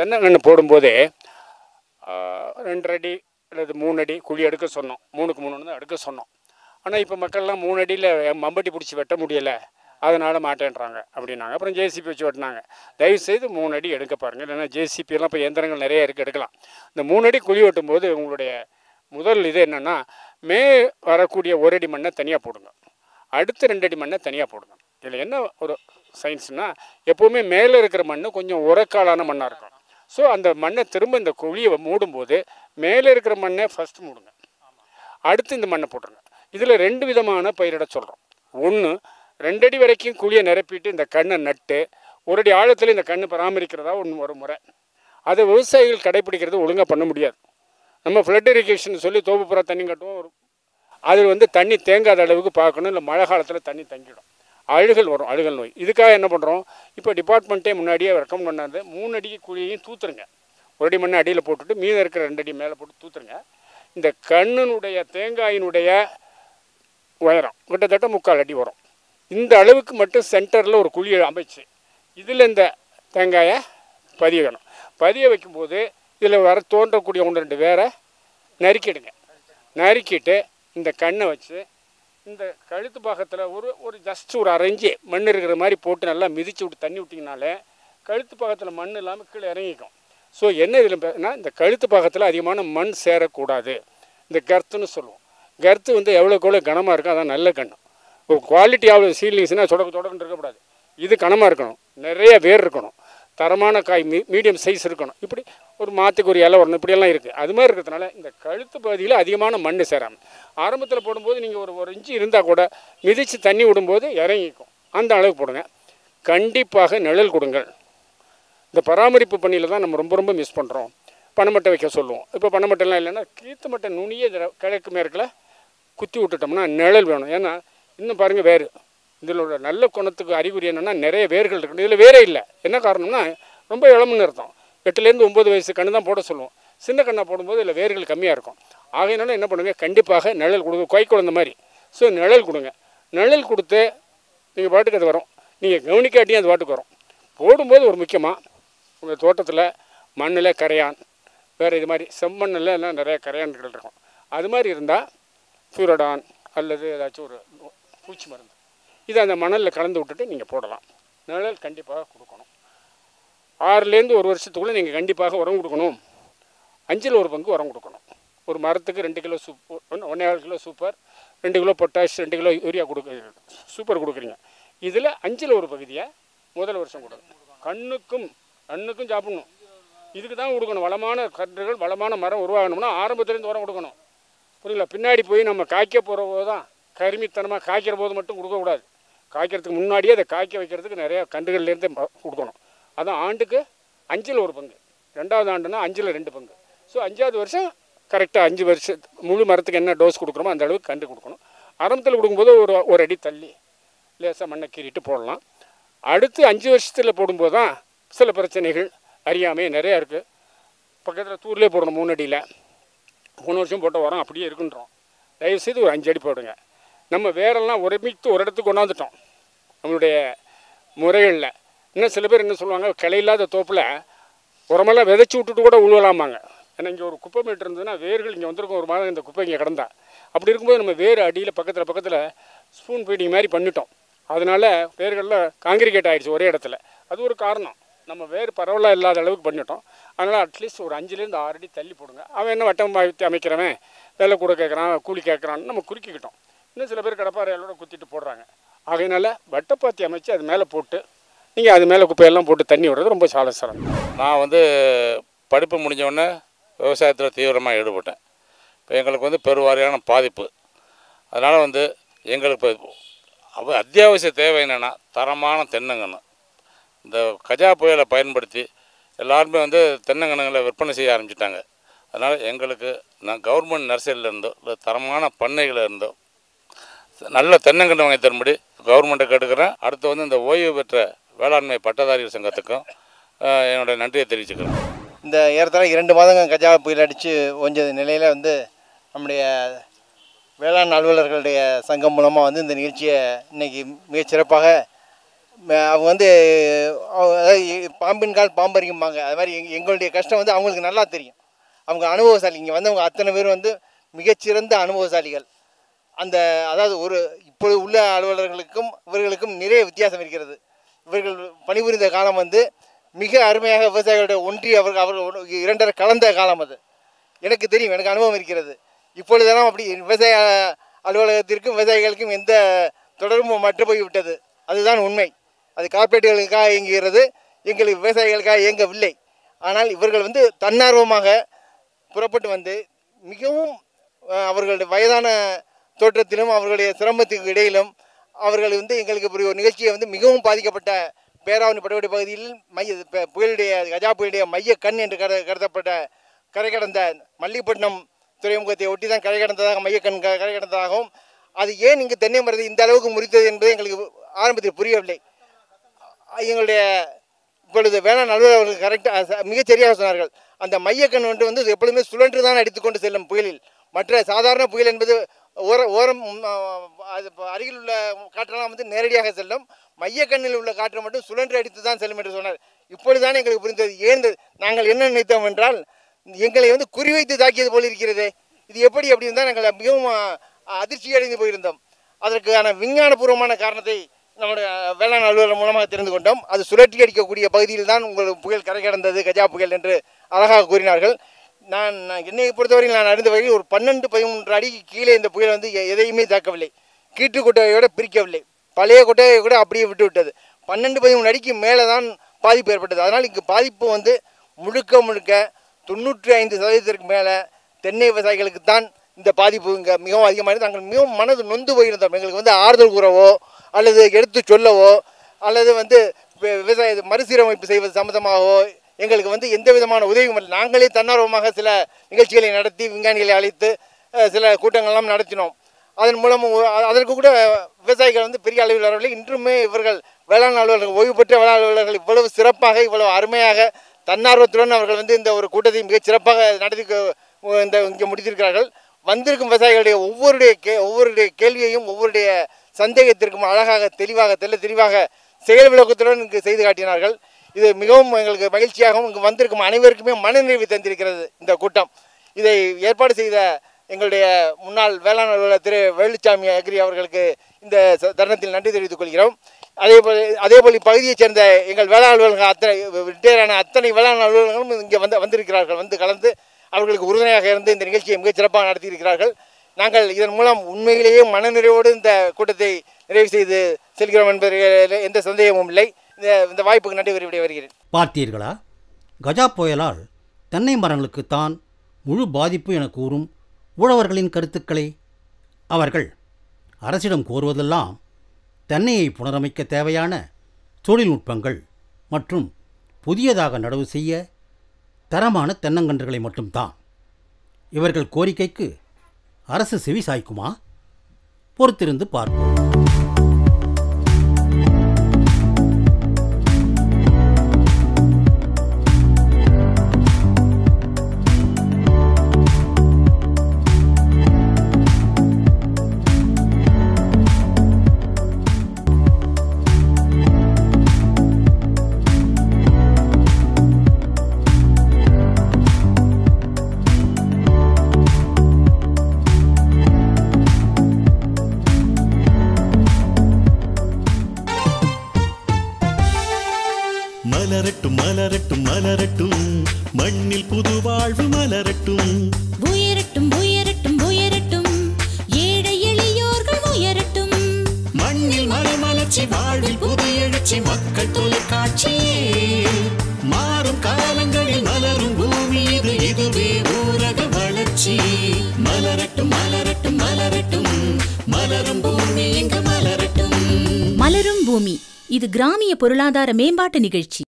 தென்னங்கன்று போடும்போதே ஆஹ், ரெண்டரை அடி அல்லது மூணு அடி குழி எடுக்க சொன்னோம் மூணுக்கு மூணு தான் எடுக்க சொன்னோம் ஆனால் இப்போ மக்கள்லாம் மூணு அடியில் மம்பட்டி பிடிச்சி வெட்ட முடியலை அதனால் மாட்டேன்றாங்க அப்படின்னாங்க அப்புறம் ஜேசிபி வச்சு வெட்டினாங்க தயவுசெய்து மூணு அடி எடுக்க பாருங்கள் இல்லைன்னா ஜேசிபி எல்லாம் இப்போ இயந்திரங்கள் நிறைய இருக்குது எடுக்கலாம் இந்த மூணு அடி குழி வெட்டும் போது உங்களுடைய முதல் இது என்னென்னா மே வரக்கூடிய ஒரு அடி மண்ணை தனியாக போடுங்க அடுத்த ரெண்டு அடி மண்ணை தனியாக போடுங்க இதில் என்ன ஒரு சயின்ஸ்னால் எப்போவுமே மேலே இருக்கிற மண் கொஞ்சம் உரக்காலான மண்ணாக இருக்கும் ஸோ அந்த மண்ணை திரும்ப இந்த குழியை மூடும்போது மேலே இருக்கிற மண்ணை ஃபஸ்ட் மூடுங்க அடுத்து இந்த மண்ணை போட்டுருங்க இதில் ரெண்டு விதமான பயிரிட சொல்கிறோம் ஒன்று ரெண்டடி வரைக்கும் குழியை நிரப்பிட்டு இந்த கண்ணை நட்டு ஒரு அடி ஆழத்தில் இந்த கண்ணு பராமரிக்கிறதா ஒன்று ஒரு முறை அதை விவசாயிகள் கடைப்பிடிக்கிறது ஒழுங்காக பண்ண முடியாது நம்ம ஃப்ளட் இரிகேஷன் சொல்லி தோப்புப்புற தண்ணி கட்டுவோம் ஒரு அது வந்து தண்ணி தேங்காத அளவுக்கு பார்க்கணும் இல்லை மழை காலத்தில் தண்ணி தங்கிடும் அழுகல் வரும் அழுகல் நோய் இதுக்காக என்ன பண்ணுறோம் இப்போ டிபார்ட்மெண்ட்டே முன்னாடியே ரெக்கமெண்ட் பண்ணாது மூணு அடி குழியையும் தூத்துருங்க ஒரு அடி மண்ணை அடியில் போட்டுட்டு மீதம் இருக்கிற ரெண்டு அடி மேலே போட்டு தூத்துருங்க இந்த கண்ணினுடைய தேங்காயினுடைய உயரம் கிட்டத்தட்ட முக்கால் அடி வரும் இந்த அளவுக்கு மட்டும் சென்டரில் ஒரு குழியை அமைச்சு இதில் இந்த தேங்காயை பதியணும் பதிய வைக்கும்போது இதில் வர தோன்றக்கூடிய ஒன்று ரெண்டு வேரை நறுக்கிடுங்க நறுக்கிட்டு இந்த கண்ணை வச்சு இந்த கழுத்து பாகத்தில் ஒரு ஒரு ஜஸ்ட் ஒரு அரைஞ்சி மண் இருக்கிற மாதிரி போட்டு நல்லா மிதிச்சு விட்டு தண்ணி விட்டிங்கனாலே கழுத்து பாகத்தில் மண் இல்லாமல் கீழே இறங்கிக்கும் ஸோ என்ன இதில் இந்த கழுத்து பாகத்தில் அதிகமான மண் சேரக்கூடாது இந்த கர்த்துன்னு சொல்லுவோம் கர்த்து வந்து எவ்வளோக்கு எவ்வளோ கனமாக இருக்கோ அதான் நல்ல கண்ணு ஒரு குவாலிட்டி ஆஃப் சீட்லிங்ஸ்னால் சொடக்கு சொடக்குன்னு இருக்கக்கூடாது இது கனமாக இருக்கணும் நிறைய வேர் இருக்கணும் தரமான காய் மீ மீடியம் சைஸ் இருக்கணும் இப்படி ஒரு மாற்றுக்கு ஒரு இலை வரணும் இப்படியெல்லாம் இருக்குது அது மாதிரி இருக்கிறதுனால இந்த கழுத்து பகுதியில் அதிகமான மண் சேராமல் ஆரம்பத்தில் போடும்போது நீங்கள் ஒரு ஒரு இன்ச்சு இருந்தால் கூட மிதித்து தண்ணி விடும்போது இறங்கிக்கும் அந்த அளவுக்கு போடுங்க கண்டிப்பாக நிழல் கொடுங்கள் இந்த பராமரிப்பு பணியில் தான் நம்ம ரொம்ப ரொம்ப மிஸ் பண்ணுறோம் பனைமட்டை வைக்க சொல்லுவோம் இப்போ பனைமட்டைலாம் இல்லைன்னா கீத்து மட்டை நுனியே இதில் கிழக்கு மேற்கில் குத்தி விட்டுட்டோம்னா நிழல் வேணும் ஏன்னா இன்னும் பாருங்கள் வேறு இதில் உள்ள நல்ல குணத்துக்கு அறிகுறி என்னென்னா நிறைய வேர்கள் இருக்கு இதில் வேரே இல்லை என்ன காரணம்னா ரொம்ப இளமுன்னு அர்த்தம் எட்டுலேருந்து ஒம்பது வயசு கண்ணு தான் போட சொல்லுவோம் சின்ன கண்ணை போடும்போது இதில் வேர்கள் கம்மியாக இருக்கும் ஆகையினால என்ன பண்ணுங்க கண்டிப்பாக நிழல் கொடுங்க கொய் குழந்த மாதிரி ஸோ நிழல் கொடுங்க நிழல் கொடுத்து நீங்கள் பாட்டுக்கு அது வரும் நீங்கள் கவனிக்காட்டியும் அது பாட்டுக்கு வரும் போடும்போது ஒரு முக்கியமாக உங்கள் தோட்டத்தில் மண்ணில் கரையான் வேறு இது மாதிரி செம்மண்ணில் எல்லாம் நிறைய கரையான்கள் இருக்கும் அது மாதிரி இருந்தால் ஃபியூரடான் அல்லது ஏதாச்சும் ஒரு பூச்சி மருந்து இதை அந்த மணலில் கலந்து விட்டுட்டு நீங்கள் போடலாம் நிழல் கண்டிப்பாக கொடுக்கணும் ஆறுலேருந்து ஒரு வருஷத்துக்குள்ளே நீங்கள் கண்டிப்பாக உரம் கொடுக்கணும் அஞ்சில் ஒரு பங்கு உரம் கொடுக்கணும் ஒரு மரத்துக்கு ரெண்டு கிலோ சூப் ஒன்றே கிலோ சூப்பர் ரெண்டு கிலோ பொட்டாஷ் ரெண்டு கிலோ யூரியா கொடுக்க சூப்பர் கொடுக்குறீங்க இதில் அஞ்சில் ஒரு பகுதியை முதல் வருஷம் கொடுக்கணும் கண்ணுக்கும் கண்ணுக்கும் சாப்பிடணும் இதுக்கு தான் கொடுக்கணும் வளமான கன்றுகள் வளமான மரம் உருவாகணும்னா ஆரம்பத்துலேருந்து உரம் கொடுக்கணும் புரியல பின்னாடி போய் நம்ம காய்க்க போகிற போது தான் கருமித்தனமாக காய்க்கிற போது மட்டும் கொடுக்கக்கூடாது காய்க்கிறதுக்கு முன்னாடியே அதை காய்க்க வைக்கிறதுக்கு நிறைய கன்றுகள்லேருந்து கொடுக்கணும் அதான் ஆண்டுக்கு அஞ்சில் ஒரு பங்கு ரெண்டாவது ஆண்டுனா அஞ்சில் ரெண்டு பங்கு ஸோ அஞ்சாவது வருஷம் கரெக்டாக அஞ்சு வருஷம் முழு மரத்துக்கு என்ன டோஸ் கொடுக்குறோமோ அந்த அளவுக்கு கண்டு கொடுக்கணும் ஆரம்பத்தில் கொடுக்கும்போது ஒரு ஒரு அடி தள்ளி லேசாக மண்ணை கீறிட்டு போடலாம் அடுத்து அஞ்சு வருஷத்தில் போடும்போது தான் சில பிரச்சனைகள் அறியாமை நிறையா இருக்குது பக்கத்தில் தூர்லேயே போடணும் மூணு அடியில் மூணு வருஷம் போட்ட உரம் அப்படியே இருக்குன்றோம் தயவுசெய்து ஒரு அஞ்சு அடி போடுங்க நம்ம வேரெல்லாம் ஒருமித்து ஒரு இடத்துக்கு கொண்டாந்துட்டோம் நம்மளுடைய முறைகளில் இன்னும் சில பேர் என்ன சொல்லுவாங்க கிளை இல்லாத தோப்பில் உரமெல்லாம் விதைச்சி விட்டுட்டு கூட உழுவலாமாங்க ஏன்னா இங்கே ஒரு குப்பை மீட்டர் இருந்ததுன்னா வேர்கள் இங்கே வந்திருக்கும் ஒரு மாதம் இந்த குப்பை இங்கே கிடந்தா அப்படி இருக்கும்போது நம்ம வேர் அடியில் பக்கத்தில் பக்கத்தில் ஸ்பூன் ஃபீடிங் மாதிரி பண்ணிட்டோம் அதனால வேர்களில் காங்கிரிகேட் ஆயிடுச்சு ஒரே இடத்துல அது ஒரு காரணம் நம்ம வேர் பரவலாக இல்லாத அளவுக்கு பண்ணிட்டோம் அதனால் அட்லீஸ்ட் ஒரு அஞ்சுலேருந்து ஆறு அடி தள்ளி போடுங்க அவன் என்ன வட்டம் வைத்து அமைக்கிறவன் வேலை கூட கேட்குறான் கூலி கேட்குறான்னு நம்ம குறுக்கிக்கிட்டோம் இன்னும் சில பேர் கடப்பாறையோட குத்திட்டு போடுறாங்க ஆகையினால வட்டப்பாத்தி அமைச்சு அது மேலே போட்டு நீங்கள் அது மேலே குப்பையெல்லாம் போட்டு தண்ணி விடுறது ரொம்ப சால சிரமம் நான் வந்து படிப்பு முடிஞ்ச உடனே விவசாயத்தில் தீவிரமாக ஈடுபட்டேன் இப்போ எங்களுக்கு வந்து பெருவாரியான பாதிப்பு அதனால் வந்து எங்களுக்கு இப்போ அவ அத்தியாவசிய தேவை என்னென்னா தரமான தென்னங்கன்று இந்த கஜா புயலை பயன்படுத்தி எல்லாருமே வந்து தென்னங்கன்றுகளை விற்பனை செய்ய ஆரம்பிச்சிட்டாங்க அதனால் எங்களுக்கு நான் கவர்மெண்ட் நர்சரியில் இருந்தோ இல்லை தரமான பண்ணைகளில் இருந்தோ நல்ல தென்னங்கன்று வாங்கி தரும்படி கவர்மெண்ட்டை கேட்டுக்கிறேன் அடுத்து வந்து இந்த ஓய்வு பெற்ற வேளாண்மை பட்டதாரிகள் சங்கத்துக்கும் அஹ், என்னோட நன்றியை தெரிவிச்சுக்கிறேன் இந்த ஏறத்தாழ இரண்டு மாதங்கள் கஜா புயல் அடித்து ஓஞ்சது நிலையில் வந்து நம்முடைய வேளாண் அலுவலர்களுடைய சங்கம் மூலமாக வந்து இந்த நிகழ்ச்சியை இன்னைக்கு மிகச் சிறப்பாக ம- அவங்க வந்து அவங்க அதாவது எ- பாம்பின் கால் பாம்பறிக்கும்பாங்க அது மாதிரி எங்க எங்களுடைய கஷ்டம் வந்து அவங்களுக்கு நல்லா தெரியும் அவங்க அனுபவசாலி இங்கே வந்தவங்க அத்தனை பேர் வந்து மிகச்சிறந்த அனுபவசாலிகள் அந்த அதாவது ஒரு இப்பொழுது உள்ள அலுவலர்களுக்கும் இவர்களுக்கும் நிறைய வித்தியாசம் இருக்கிறது இவர்கள் பணிபுரிந்த காலம் வந்து மிக அருமையாக விவசாயிகளுடைய ஒன்றி அவர்கள் அவர்கள் இரண்டரை கலந்த காலம் அது எனக்கு தெரியும் எனக்கு அனுபவம் இருக்கிறது இப்பொழுதெல்லாம் அப்படி விவசாய அலுவலகத்திற்கும் விவசாயிகளுக்கும் எந்த தொடர்பும் மற்ற போய்விட்டது அதுதான் உண்மை அது கார்ப்பரேட்டுகளுக்காக இயங்குகிறது எங்களுக்கு விவசாயிகளுக்காக இயங்கவில்லை ஆனால் இவர்கள் வந்து தன்னார்வமாக புறப்பட்டு வந்து மிகவும் அஹ், அவர்களுடைய வயதான தோற்றத்திலும் அவர்களுடைய சிரமத்துக்கு இடையிலும் அவர்கள் வந்து எங்களுக்கு இப்படி ஒரு நிகழ்ச்சியை வந்து மிகவும் பாதிக்கப்பட்ட பேராவணி படவடி பகுதியில் மைய ப- புயலுடைய கஜா புயலுடைய மைய கண் என்று கரு கருதப்பட்ட கரை கடந்த மல்லிப்பட்டினம் துறைமுகத்தை ஒட்டி தான் கரை கடந்ததாக மையக்கண் க- கரை கடந்ததாகவும் அது ஏன் இங்கு தென்னை மரத்தை இந்த அளவுக்கு முறித்தது என்பது எங்களுக்கு ஆரம்பத்தில் புரியவில்லை எங்களுடைய இப்பொழுது வேளாண் அலுவலர் அவர்கள் கரெக்டாக மிகச் சரியாக சொன்னார்கள் அந்த மையக்கண் ஒன்று வந்து எப்பொழுதுமே சுழன்று தான் அடித்துக்கொண்டு செல்லும் புயலில் மற்ற சாதாரண புயல் என்பது ஓர ஓரம் ம், ஆ, அது இப்ப அருகில் உள்ள காற்றெல்லாம் வந்து நேரடியாக செல்லும் மையக்கண்ணில் உள்ள காற்று மட்டும் சுழன்று அடித்து தான் செல்லும் என்று சொன்னார் இப்பொழுதுதான் எங்களுக்கு புரிந்தது ஏன் இந்த- நாங்கள் என்ன நினைத்தோம் என்றால் எங்களை வந்து குறிவைத்து தாக்கியது போல் இருக்கிறதே இது எப்படி அப்படின்னு தான் நாங்கள் மிகவும் ஆ, அதிர்ச்சி அடைந்து போயிருந்தோம் அதற்கான விஞ்ஞானபூர்வமான காரணத்தை நம்முடைய வேளாண் அலுவலர் மூலமாக தெரிந்து கொண்டோம் அது சுழற்றி அடிக்கக்கூடிய பகுதியில் தான் உங்கள் புயல் கரை கடந்தது கஜா புயல் என்று அழகாக கூறினார்கள் நான் நான் என்னை பொறுத்தவரையில் நான் அறிந்த வரையில் ஒரு பன்னெண்டு பதிமூன்று அடிக்கு கீழே இந்த புயல் வந்து எ- எதையுமே தாக்கவில்லை கீற்று குட்டையோட பிரிக்கவில்லை பழைய குட்டையை கூட அப்படியே விட்டு விட்டது பன்னெண்டு பதிமூணு அடிக்கு மேலே தான் பாதிப்பு ஏற்பட்டது அதனால் இங்கு பாதிப்பு வந்து முழுக்க முழுக்க தொண்ணூற்றி ஐந்து சதவீதத்திற்கு மேலே தென்னை விவசாயிகளுக்கு தான் இந்த பாதிப்பு இங்கே மிகவும் அதிகமாக இருந்து நாங்கள் மிகவும் மனது நொந்து போயிருந்தோம் எங்களுக்கு வந்து ஆறுதல் கூறவோ அல்லது எடுத்து சொல்லவோ அல்லது வந்து வி- விவசாய மறுசீரமைப்பு செய்வது சம்மந்தமாகவோ எங்களுக்கு வந்து எந்த விதமான உதவியும் இல்லை நாங்களே தன்னார்வமாக சில நிகழ்ச்சிகளை நடத்தி விஞ்ஞானிகளை அழைத்து அஹ், சில கூட்டங்கள்லாம் நடத்தினோம் அதன் மூலம் ஒ- அ- அதற்கு கூட விவசாயிகள் வந்து பெரிய அளவில் வரவில்லை இன்றுமே இவர்கள் வேளாண் அலுவலர்கள் ஓய்வு பெற்ற வேளாண் அலுவலர்கள் இவ்வளவு சிறப்பாக இவ்வளவு அருமையாக தன்னார்வத்துடன் அவர்கள் வந்து இந்த ஒரு கூட்டத்தை மிகச் சிறப்பாக நடத்தி க- இந்த இங்கே முடித்திருக்கிறார்கள் வந்திருக்கும் விவசாயிகளுடைய ஒவ்வொருடைய கே ஒவ்வொருடைய கேள்வியையும் ஒவ்வொருடைய சந்தேகத்திற்கும் அழகாக தெளிவாக தெல்ல தெளிவாக செயல் விளக்கத்துடன் இங்கு செய்து காட்டினார்கள் இது மிகவும் எங்களுக்கு மகிழ்ச்சியாகவும் இங்கு வந்திருக்கும் அனைவருக்குமே மனநிறைவு தந்திருக்கிறது இந்த கூட்டம் இதை ஏற்பாடு செய்த எங்களுடைய முன்னாள் வேளாண் அலுவலர் திரு வேலுச்சாமி அக்ரி அவர்களுக்கு இந்த ச- தருணத்தில் நன்றி தெரிவித்துக் கொள்கிறோம் அதே போல் அதே போல் இப்பகுதியைச் சேர்ந்த எங்கள் வேளாண் அலுவலர்கள் அத்தனை ரிட்டையரான அத்தனை வேளாண் அலுவலர்களும் இங்கே வந்து வந்திருக்கிறார்கள் வந்து கலந்து அவர்களுக்கு உறுதுணையாக இருந்து இந்த நிகழ்ச்சியை மிகச் சிறப்பாக நடத்தியிருக்கிறார்கள் நாங்கள் இதன் மூலம் உண்மையிலேயே மனநிறைவோடு இந்த கூட்டத்தை நிறைவு செய்து செல்கிறோம் என்பதில் எந்த சந்தேகமும் இல்லை இந்த இந்த வாய்ப்புக்கு நன்றி கூறி விடை வருகிறேன் பார்த்தீர்களா கஜா புயலால் தென்னை மரங்களுக்குத்தான் முழு பாதிப்பு என கூறும் உழவர்களின் கருத்துக்களை அவர்கள் அரசிடம் கோருவதெல்லாம் தென்னையை புனரமைக்க தேவையான தொழில்நுட்பங்கள் மற்றும் புதியதாக நடவு செய்ய தரமான தென்னங்கன்றுகளை மட்டும்தான் இவர்கள் கோரிக்கைக்கு அரசு செவி சாய்க்குமா பொறுத்திருந்து பார்ப்போம் மலரட்டும் மலரட்டும் மலரட்டும் மண்ணில் புது வாழ்வு மலரட்டும் உயரட்டும் உயரட்டும் உயரட்டும் ஏழை எளியோர்கள் உயரட்டும் மண்ணில் மலமலர்ச்சி வாழ்வில் புது எழுச்சி மக்கள் தொலைக்காட்சி மாறும் காலங்களில் மலரும் பூமி இது இதுவே ஊரக வளர்ச்சி மலரட்டும் மலரட்டும் மலரட்டும் மலரும் பூமி இங்கு மலரட்டும் மலரும் பூமி இது கிராமிய பொருளாதார மேம்பாட்டு நிகழ்ச்சி